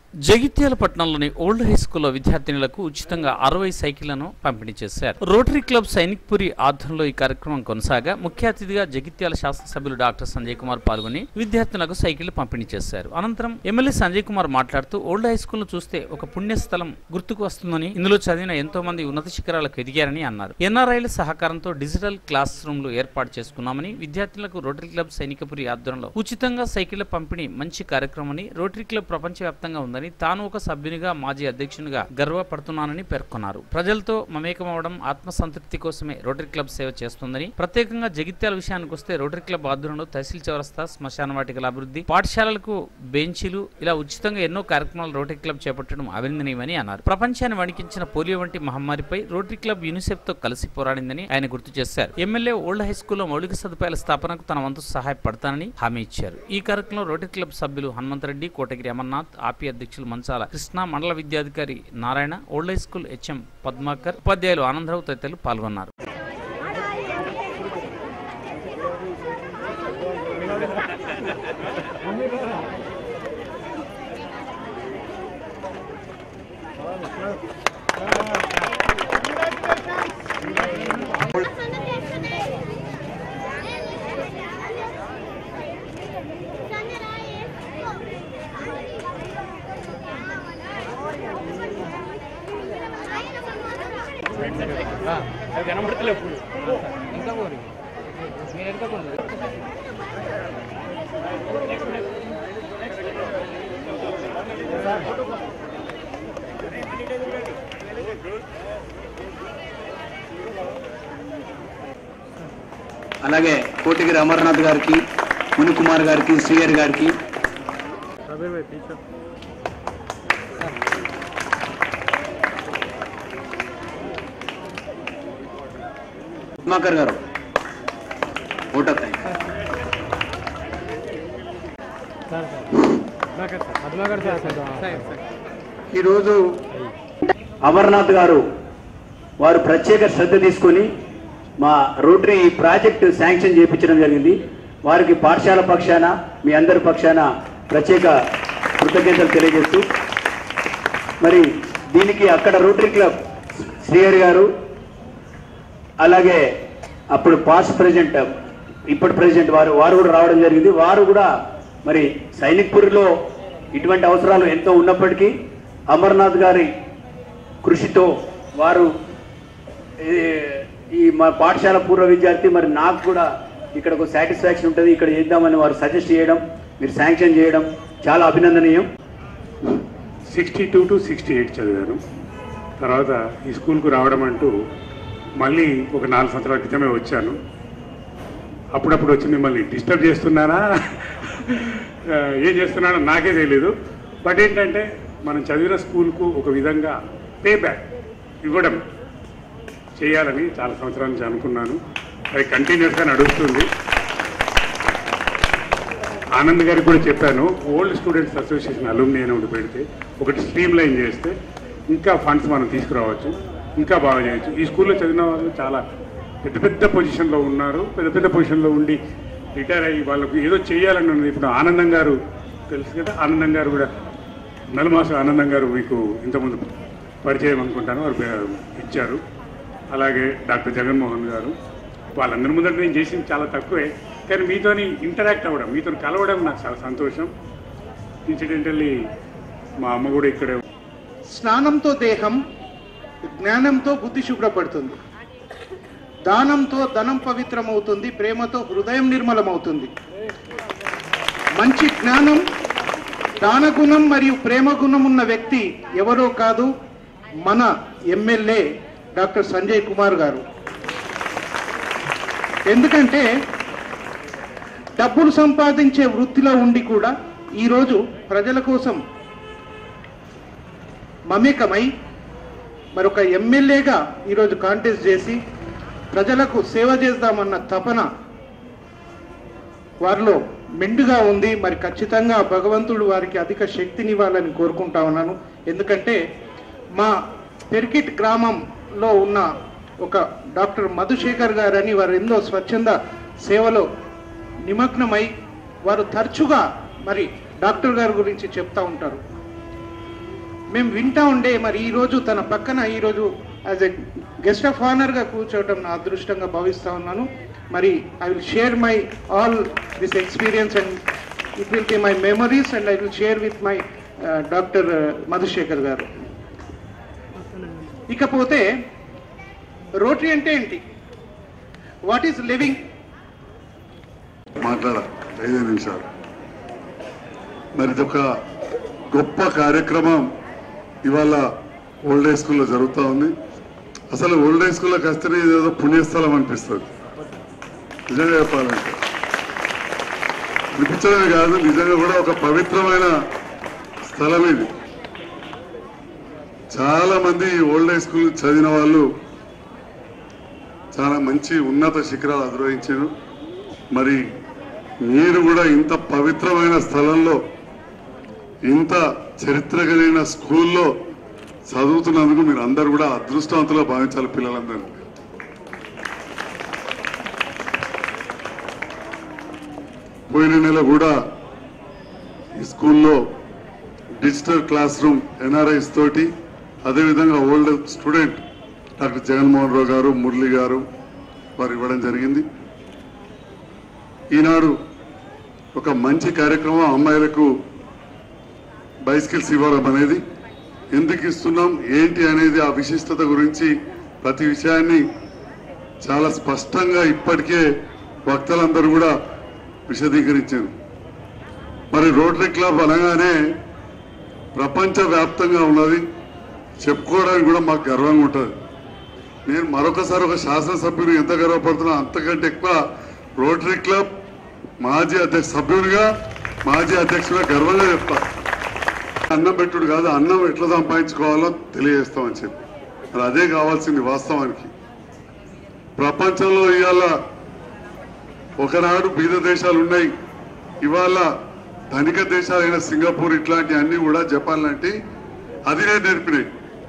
జగిత్యాల పట్టణంలోని old high స్కూల్లో విద్యార్థినులకు ఉచితంగా అరవై సైకిళ్లను పంపిణీ చేశారు రోటరీ క్లబ్ సైనిక్పురి ఆధ్వర్యంలో ఈ కార్యక్రమం కొనసాగా ముఖ్య అతిథిగా జగిత్యాల శాసనసభ్యులు డాక్టర్ సంజయ్ కుమార్ పాల్గొని విద్యార్థులకు సైకిళ్లు పంపిణీ చేశారు అనంతరం ఎమ్మెల్యే సంజయ్ కుమార్ మాట్లాడుతూ ఓల్డ్ హై స్కూల్ చూస్తే ఒక పుణ్యస్థలం గుర్తుకు వస్తుందని ఇందులో చదివిన ఎంతో మంది ఉన్నత శిఖరాలకు ఎదిగారని అన్నారు ఎన్ఆర్ఐల సహకారంతో డిజిటల్ క్లాస్ రూమ్లు ఏర్పాటు చేసుకున్నామని విద్యార్థులకు రోటరీ క్లబ్ సైనికపురి ఆధ్వర్యంలో ఉచితంగా సైకిళ్ల పంపిణీ మంచి కార్యక్రమమని రోటరీ క్లబ్ ప్రపంచవ్యాప్తంగా ఉందని తాను ఒక సభ్యునిగా మాజీ అధ్యక్షునిగా గర్వపడుతున్నానని పేర్కొన్నారు ప్రజలతో మమేకమవడం ఆత్మసంతృప్తి కోసమే రోటరీ క్లబ్ సేవ చేస్తుందని ప్రత్యేకంగా జగిత్యాల విషయానికి వస్తే రోటరీ క్లబ్ ఆధ్వర్యంలో తహసీల్ చౌరస్తా శ్మశాన వాటికల అభివృద్ధి పాఠశాలలకు బెంచీలు ఇలా ఉచితంగా ఎన్నో కార్యక్రమాలు రోటరీ క్లబ్ చేపట్టడం అభినందనీయమని అన్నారు ప్రపంచాన్ని వణికించిన పోలియో వంటి మహమ్మారిపై రోటరీ క్లబ్ యూనిసెఫ్ తో కలిసి పోరాడిందని ఆయన గుర్తు చేశారు ఎమ్మెల్యే ఓల్డ్ హై స్కూల్లో మౌలిక సదుపాయాల స్థాపనకు తన వంతు సహాయపడతానని హామీ ఇచ్చారు ఈ కార్యక్రమంలో రోటరీ క్లబ్ సభ్యులు హనుమంతరెడ్డి కోటగిరి అమర్నాథ్ ఆపి అధ్యక్షులు మంచాల కృష్ణ మండల విద్యాధికారి Narayana old high school HM Padmakar ఉపాధ్యాయులు ఆనందరావు తదితరులు పాల్గొన్నారు అలాగే కోటిగిరి అమర్నాథ్ గారికి మునికుమార్ గారికి శ్రీహరి గారికి పద్మాకర్ గారు ఓటర్ ఈరోజు అమర్నాథ్ గారు వారు ప్రత్యేక శ్రద్ధ తీసుకొని మా రోటరీ ఈ ప్రాజెక్టు శాంక్షన్ చేయించడం జరిగింది వారికి పాఠశాల పక్షాన మీ అందరి పక్షాన ప్రత్యేక కృతజ్ఞతలు తెలియజేస్తూ మరి దీనికి అక్కడ రోటరీ క్లబ్ శ్రీహరి గారు అలాగే అప్పుడు పాస్ట్ ప్రెసిడెంట్ ఇప్పటి ప్రెసిడెంట్ వారు వారు కూడా రావడం జరిగింది వారు కూడా మరి సైనిక్పూర్లో ఇటువంటి అవసరాలు ఎంతో ఉన్నప్పటికీ అమర్నాథ్ గారి కృషితో వారు ఈ- ఈ మా పాఠశాల పూర్వ విద్యార్థి మరి నాకు కూడా ఇక్కడ ఒక సాటిస్ఫాక్షన్ ఉంటుంది ఇక్కడ చేద్దామని వారు సజెస్ట్ చేయడం మీరు శాంక్షన్ చేయడం చాలా అభినందనీయం sixty two to sixty eight చదివాను తర్వాత ఈ స్కూల్కు రావడం అంటూ మళ్ళీ ఒక నాలుగు సంవత్సరాల క్రితమే వచ్చాను అప్పుడప్పుడు వచ్చి మిమ్మల్ని డిస్టర్బ్ చేస్తున్నానా ఆ, ఏం చేస్తున్నానో నాకే తెలీదు బట్ ఏంటంటే మనం చదివిన స్కూల్కు ఒక విధంగా పే బ్యాక్ ఇవ్వడం చేయాలని చాలా సంవత్సరాల నుంచి అనుకున్నాను అది కంటిన్యూస్గా నడుస్తుంది ఆనంద్ గారికి కూడా చెప్పాను ఓల్డ్ స్టూడెంట్స్ అసోసియేషన్ అలుమ్ని అని ఒకటి పెడితే ఒకటి స్ట్రీమ్ లైన్ చేస్తే ఇంకా ఫండ్స్ మనం తీసుకురావచ్చు ఇంకా బాగా చేయొచ్చు ఈ స్కూల్లో చదివిన వాళ్ళు చాలా పెద్ద పెద్ద పొజిషన్లో ఉన్నారు పెద్ద పెద్ద పొజిషన్లో ఉండి రిటైర్ అయ్యి వాళ్ళకు ఏదో చేయాలని ఉన్నది ఇప్పుడు ఆనందం గారు తెలుసు కదా ఆనందం గారు కూడా నలుమాస ఆనందం గారు మీకు ఇంతకుముందు పరిచయం అనుకుంటాను వారు పే- ఇచ్చారు అలాగే డాక్టర్ జగన్మోహన్ గారు వాళ్ళందరి ముందర నేను చేసింది చాలా తక్కువే కానీ మీతోని ఇంటరాక్ట్ అవ్వడం మీతో కలవడం నాకు చాలా సంతోషం ఇన్సిడెంటల్లీ మా అమ్మ కూడా ఇక్కడే స్నానంతో దేహం జ్ఞానంతో బుద్ధి శుభ్రపడుతుంది దానంతో ధనం పవిత్రమవుతుంది ప్రేమతో హృదయం నిర్మలమవుతుంది మంచి జ్ఞానం దాన గుణం మరియు ప్రేమ గుణం ఉన్న వ్యక్తి ఎవరో కాదు మన ఎమ్మెల్యే డాక్టర్ సంజయ్ కుమార్ గారు ఎందుకంటే డబ్బులు సంపాదించే వృత్తిలో ఉండి కూడా ఈరోజు ప్రజల కోసం మమేకమై మరొక ఎమ్మెల్యేగా ఈరోజు కాంటెస్ట్ చేసి ప్రజలకు సేవ చేద్దామన్న తపన వారిలో మెండుగా ఉంది మరి ఖచ్చితంగా భగవంతుడు వారికి అధిక శక్తినివ్వాలని కోరుకుంటా ఉన్నాను ఎందుకంటే మా పెరికిట్ గ్రామంలో ఉన్న ఒక డాక్టర్ మధుశేఖర్ గారని వారు ఎన్నో స్వచ్ఛంద సేవలో నిమగ్నమై వారు తరచుగా మరి డాక్టర్ గారి గురించి చెప్తా ఉంటారు మేము వింటా ఉండే మరి ఈరోజు తన పక్కన ఈరోజు యాజ్ ఎ గెస్ట్ ఆఫ్ ఆనర్గా కూర్చోవటం నా అదృష్టంగా భావిస్తా ఉన్నాను మరి I will share my all this experience and it will be my memories and I will share with my doctor Madhusekhar గారు ఇకపోతే రోటరీ అంటే ఏంటి వాట్ ఈస్ లివింగ్ మాట్లాడ ఐదు నిమిషాలు మరి ఇదొక గొప్ప కార్యక్రమం ఇవాళ ఓల్డ్ ఏజ్ స్కూల్లో జరుగుతూ ఉంది అసలు ఓల్డ్ ఏజ్ స్కూల్లోకి వస్తేనే ఇదేదో పుణ్యస్థలం అనిపిస్తుంది నిజంగా చెప్పాలంటే అనిపించడమే కాదు నిజంగా కూడా ఒక పవిత్రమైన స్థలం ఇది చాలా మంది ఓల్డ్ ఏజ్ స్కూల్ చదివిన వాళ్ళు చాలా మంచి ఉన్నత శిఖరాలు అధిరోహించారు మరి మీరు కూడా ఇంత పవిత్రమైన స్థలంలో ఇంత చరిత్ర కలిగిన స్కూల్లో చదువుతున్నందుకు మీరు అందరు కూడా అదృష్టవంతులుగా భావించాలి పిల్లలందరూ పోయిన నెల కూడా ఈ స్కూల్లో డిజిటల్ క్లాస్ రూమ్ ఎన్ఆర్ఐస్ తోటి అదేవిధంగా old student doctor Jaganmohan Rao గారు మురళి గారు వారు ఇవ్వడం జరిగింది ఈనాడు ఒక మంచి కార్యక్రమం అమ్మాయిలకు బైసికల్స్ ఇవ్వడం అనేది ఎందుకు ఇస్తున్నాం ఏంటి అనేది ఆ విశిష్టత గురించి ప్రతి విషయాన్ని చాలా స్పష్టంగా ఇప్పటికే వక్తలందరూ కూడా విశదీకరించారు మరి రోటరీ క్లబ్ అనగానే ప్రపంచవ్యాప్తంగా ఉన్నది చెప్పుకోవడానికి కూడా మాకు గర్వంగా ఉంటుంది నేను మరొకసారి ఒక శాసనసభ్యుని ఎంత గర్వపడుతున్నా అంతకంటే ఎక్కువ రోటరీ క్లబ్ మాజీ అధ్యక్ష సభ్యునిగా మాజీ అధ్యక్షుడిగా గర్వంగా చెప్తా అన్నం పెట్టుడు కాదు అన్నం ఎట్లా సంపాదించుకోవాలో తెలియజేస్తామని చెప్పి మరి అదే కావాల్సింది వాస్తవానికి ప్రపంచంలో ఇవాళ ఒకనాడు బీద దేశాలు ఉన్నాయి ఇవాళ ధనిక దేశాలైన సింగపూర్ ఇట్లాంటి అన్ని కూడా జపాన్ లాంటి అదినే నేర్పినాయి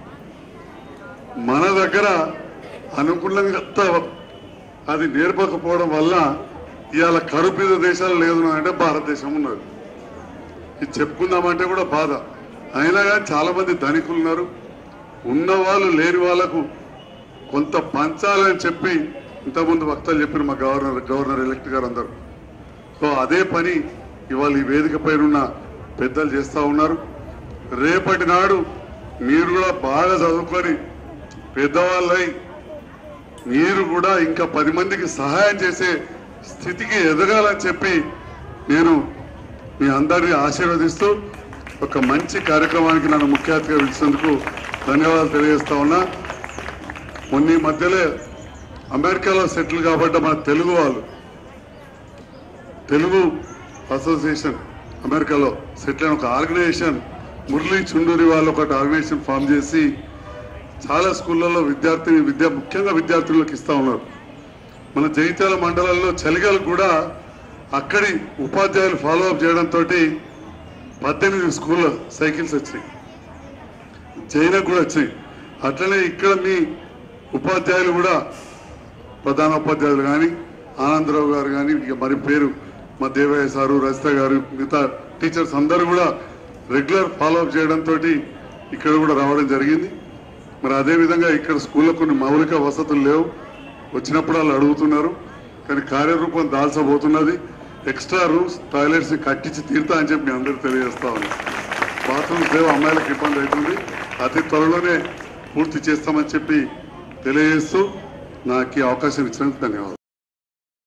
మన దగ్గర అనుకూలంగా అది నేర్పకపోవడం వల్ల ఇవాళ కరుపీద దేశాలు లేదు అంటే భారతదేశం ఉన్నది ఇది చెప్పుకుందామంటే కూడా బాధ అయినా కానీ చాలా మంది ధనికులు ఉన్నారు ఉన్న వాళ్ళు లేని వాళ్ళకు కొంత పంచాలని చెప్పి ఇంతకుముందు వక్తలు చెప్పిన మా గవర్నర్ గవర్నర్ ఎలక్ట్ గారు అందరూ సో అదే పని ఇవాళ ఈ వేదిక పైన ఉన్న పెద్దలు చేస్తా ఉన్నారు రేపటి నాడు మీరు కూడా బాగా చదువుకొని పెద్దవాళ్ళై మీరు కూడా ఇంకా పది మందికి సహాయం చేసే స్థితికి ఎదగాలని చెప్పి నేను మీ అందరినీ ఆశీర్వదిస్తూ ఒక మంచి కార్యక్రమానికి నన్ను ముఖ్య అతిథిగా పిలిచినందుకు ధన్యవాదాలు తెలియజేస్తా ఉన్నా మొన్న ఈ మధ్యలో అమెరికాలో సెటిల్ కాబట్ట మన తెలుగు వాళ్ళు తెలుగు అసోసియేషన్ అమెరికాలో సెటిల్ అయిన ఒక ఆర్గనైజేషన్ మురళీ చుండూరి వాళ్ళు ఒక ఆర్గనైజేషన్ ఫామ్ చేసి చాలా స్కూళ్ళల్లో విద్యార్థి విద్య ముఖ్యంగా విద్యార్థులకు ఇస్తా ఉన్నారు మన జగిత్యాల మండలంలో చలిగలు కూడా అక్కడి ఉపాధ్యాయులు ఫాలో అప్ చేయడంతో పద్దెనిమిది స్కూళ్ళ సైకిల్స్ వచ్చినాయి చైనాకు కూడా వచ్చాయి అట్లనే ఇక్కడ మీ ఉపాధ్యాయులు కూడా ప్రధాన ఉపాధ్యాయులు కానీ ఆనందరావు గారు కానీ ఇక మరి పేరు మా దేవయ్య సారు రజిత గారు మిగతా టీచర్స్ అందరూ కూడా రెగ్యులర్ ఫాలో అప్ చేయడంతో ఇక్కడ కూడా రావడం జరిగింది మరి అదేవిధంగా ఇక్కడ స్కూల్లో కొన్ని మౌలిక వసతులు లేవు వచ్చినప్పుడు వాళ్ళు అడుగుతున్నారు కానీ కార్యరూపం దాల్చబోతున్నది ఎక్స్ట్రా రూమ్స్ టాయిలెట్స్ కట్టించి తీరుతా అని చెప్పి మీ అందరూ తెలియజేస్తా ఉన్నాం బాత్రూమ్స్ లేవు అమ్మాయిలకు ఇబ్బంది అవుతుంది అతి త్వరలోనే పూర్తి చేస్తామని చెప్పి తెలియజేస్తూ నాకు ఈ అవకాశం ఇచ్చినందుకు ధన్యవాదాలు